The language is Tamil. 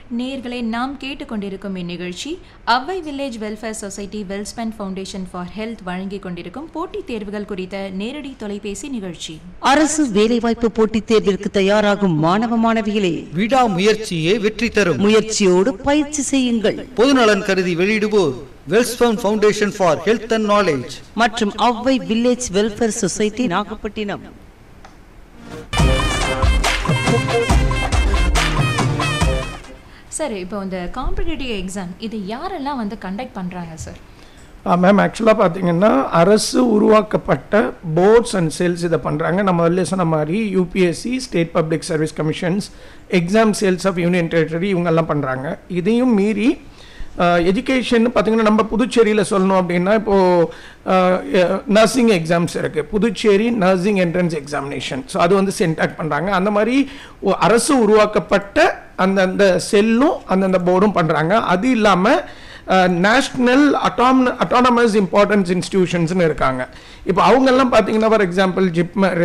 நேர்களை நாம் கேட்டுக்கொண்டிருக்கும் இந்நிகழ்ச்சி Avvai village welfare society Welspun foundation for health வழங்கிக் கொண்டிருக்கும் போட்டித் தேர்வுகள் குறித்த நேரடி தொலைபேசி நிகழ்ச்சி அரசு வேலைவாய்ப்பு போட்டித் தேர்விற்கு தயாராகும் மாணவ மாணவிகளே விடாமுயற்சியே வெற்றி தரும் முயற்சியோடு பயிற்சி செய்யுங்கள் பொதுநலன் கருதி வெளியிடுவோர் Welspun foundation for health and knowledge மற்றும் Avvai village welfare society Nagapattinam sir இப்போ இந்த காம்படிட்டிவ் எக்ஸாம் இது யாரெல்லாம் வந்து கண்டக்ட் பண்ணுறாங்க சார் மேம் ஆக்சுவலாக பார்த்தீங்கன்னா அரசு உருவாக்கப்பட்ட போர்ட்ஸ் அண்ட் செல்ஸ் இதை பண்ணுறாங்க நம்ம வெளில சொன்ன மாதிரி UPSC state public service commissions exam sales of union territory இவங்கெல்லாம் பண்ணுறாங்க இதையும் மீறி எஜுகேஷன் பார்த்தீங்கன்னா நம்ம புதுச்சேரியில் சொல்லணும் அப்படின்னா இப்போது நர்சிங் எக்ஸாம்ஸ் இருக்குது Puducherry nursing entrance examination so அது வந்து சென்டாக் பண்ணுறாங்க அந்த மாதிரி ஒ- அரசு உருவாக்கப்பட்ட அந்தந்த செல்லும் அந்தந்த போர்டும் பண்ணுறாங்க அது இல்லாமல் நேஷ்னல் அட்டாம் அட்டானமஸ் இம்பார்ட்டன்ஸ் இன்ஸ்டிடியூஷன்ஸ்னு இருக்காங்க இப்போ அவங்கெல்லாம் பார்த்தீங்கன்னா ஃபார் எக்ஸாம்பிள் ஜிப்மர்